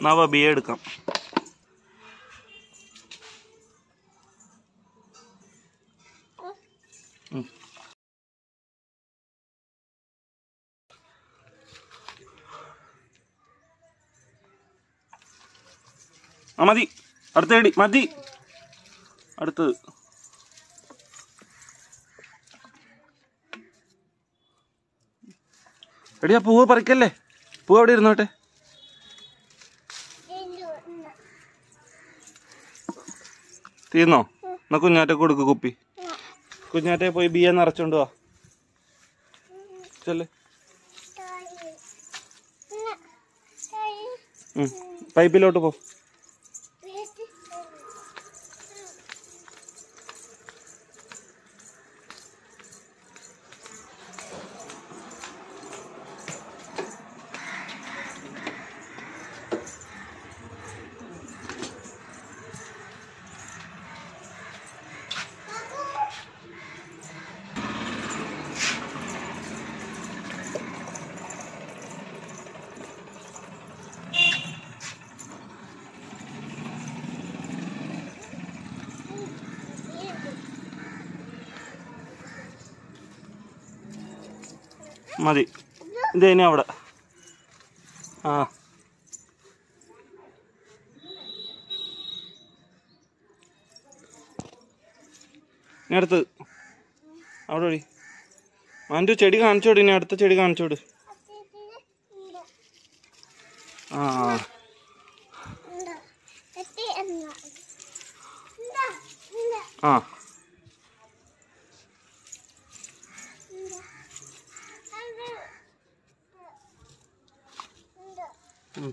നവബിയെ എടുക്കാം ഉം. ആ മതി അടുത്ത എടി മതി അടുത്തത് എടി ആ പൂവ് പറിക്കല്ലേ പൂവ് അവിടെ ഇരുന്നോട്ടെ തീർന്നോ എന്നാ കുഞ്ഞാറ്റ കൊടുക്ക് കുപ്പി കുഞ്ഞാറ്റെ പോയി ബിയെ നിറച്ചോണ്ട് വാ ചെല്ലേ ഉം. പൈപ്പിലോട്ട് പോ മതി ഇത് ഇനി അവിടെ ആ ഇനി അടുത്ത് അവിടെ ഒഴി മാൻ്റെ ചെടി കാണിച്ചോട് ഇനി അടുത്ത ചെടി കാണിച്ചോട് ആ ആ ഉം.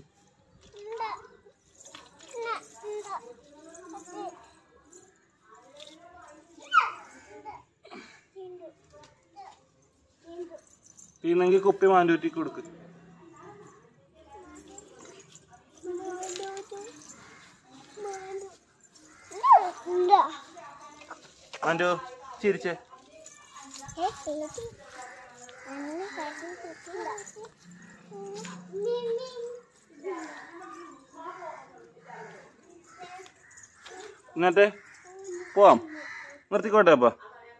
തീന്നെങ്കിൽ കുപ്പി മാൻഡൂറ്റിക്ക് കൊടുക്ക് മാൻഡു ചിരിച്ചേ എന്നിട്ട് പോവാം നിർത്തിക്കോട്ടെ അപ്പാ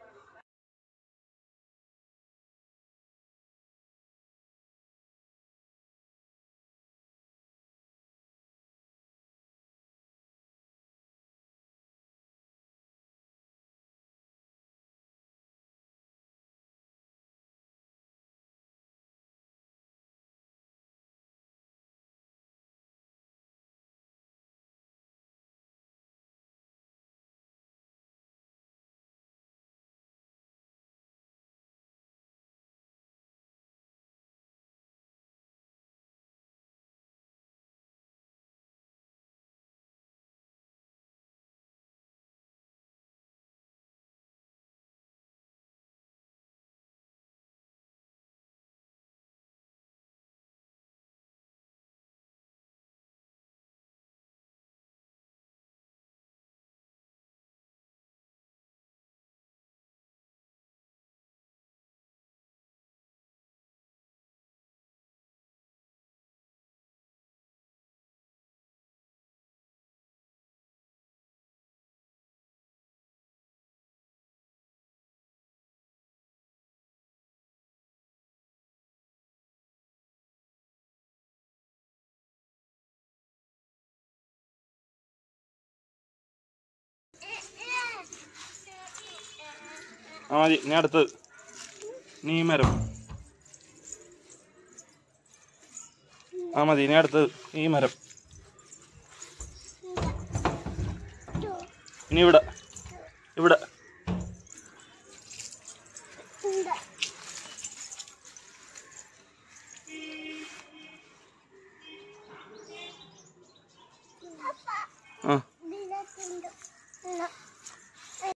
ആ മതി ഇനി അടുത്ത് നീ മരം ആ മതി ഇനി അടുത്ത് ഈ മരം ഇനി ഇവിടെ ഇവിടെ